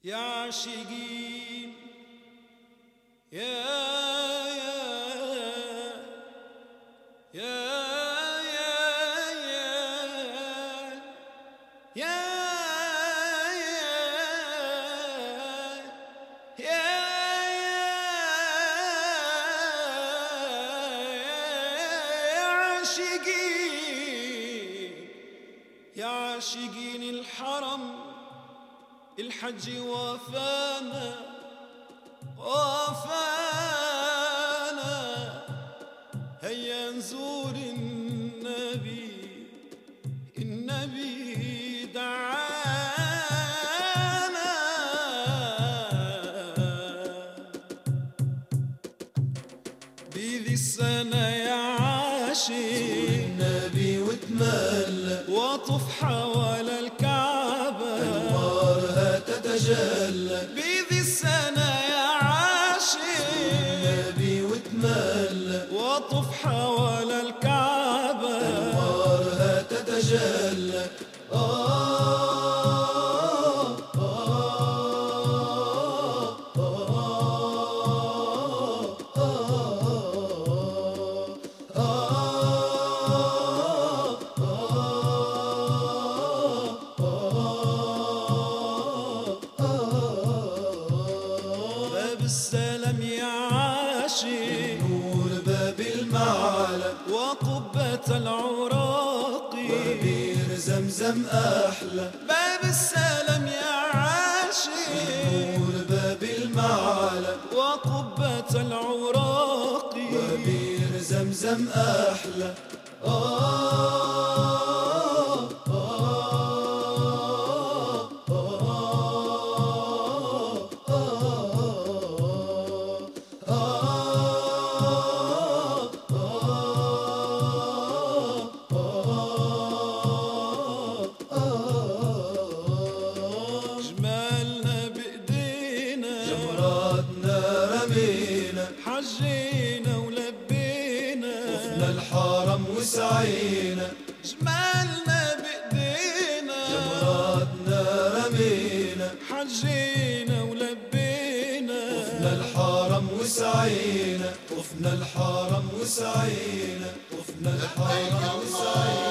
يا عاشقين يا يا يا يا يا عاشقين يا عاشقين الحرم الحج وفانا وفانا هيا نزور النبي النبي دعانا بذي السنة يا عاشق النبي وتملى وطف حول الكعبة أنوارها تتجلى بذي السنة يا عاشق النبي وتملى وطف حول الكعبة أنوارها تتجلى آه باب السلام يا عاشق نور باب المعلى وقبة العراق بير زمزم أحلى باب السلام يا عاشق نور باب المعلى وقبة العراق بير زمزم أحلى آه جمالنا بإيدينا جمراتنا رمينا حجينا ولبينا طفنا الحرم وسعينا جمالنا بإيدينا جمراتنا رمينا حجينا ولبينا طفنا الحرم وسعينا طفنا الحرم وسعينا طفنا الحرم وسعينا